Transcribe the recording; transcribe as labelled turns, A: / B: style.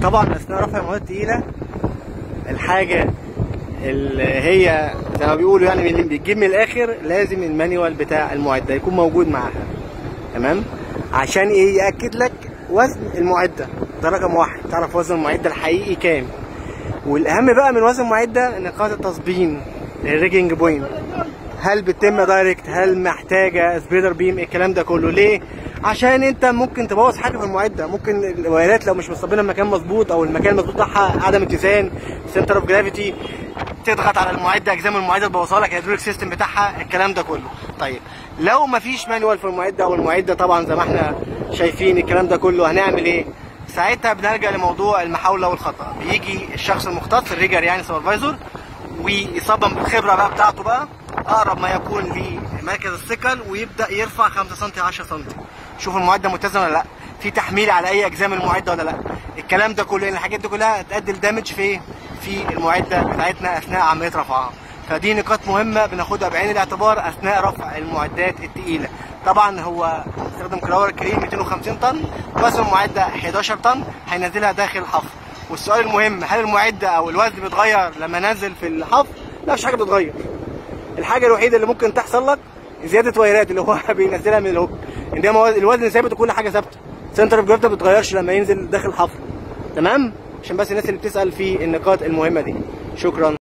A: طبعا اثناء رفع المواد التقيله الحاجه اللي هي زي ما بيقولوا يعني اللي بتجيب من الاخر لازم المانيوال بتاع المعده يكون موجود معاها تمام عشان ايه ياكد لك وزن المعده ده رقم واحد تعرف وزن المعده الحقيقي كام والاهم بقى من وزن المعده نقاط التصبين الريجنج بوينت هل بتتم دايركت هل محتاجه سبيدر بيم الكلام ده كله ليه عشان انت ممكن تبوظ حاجه في المعده ممكن الوايرات لو مش مصبينها المكان مظبوط او المكان المظبوط بتاعها عدم اتزان سنتر اوف جرافيتي تضغط على المعده اجزام المعده تبوظها لك الهيدروليك سيستم بتاعها الكلام ده كله طيب لو مفيش مانوال في المعده او المعده طبعا زي ما احنا شايفين الكلام ده كله هنعمل ايه ساعتها بنلجا لموضوع المحاوله والخطا بيجي الشخص المختص الريجر يعني سوبرفايزر ويصمم بالخبره بقى بتاعته بقى اقرب ما يكون لمركز الثقل ويبدا يرفع 5 سم 10 سم شوف المعده متزنه ولا لا في تحميل على اي اجزام المعده ولا لا الكلام ده كله لان الحاجات دي كلها هتؤدي لدامج في في المعده بتاعتنا اثناء عمليه رفعها فدي نقاط مهمه بناخدها بعين الاعتبار اثناء رفع المعدات الثقيله طبعا هو استخدم كراور كريم 250 طن وزن المعده 11 طن هينزلها داخل الحفر والسؤال المهم هل المعده او الوزن بيتغير لما نزل في الحفر لا مفيش حاجه بتتغير الحاجه الوحيده اللي ممكن تحصل لك زياده وايرات اللي هو بينزلها من الهوك انما الوزن ثابت وكل حاجه ثابته سنتر اوف جرافيتي ما بيتغيرش لما ينزل داخل الحفر تمام عشان بس الناس اللي بتسال في النقاط المهمه دي شكرا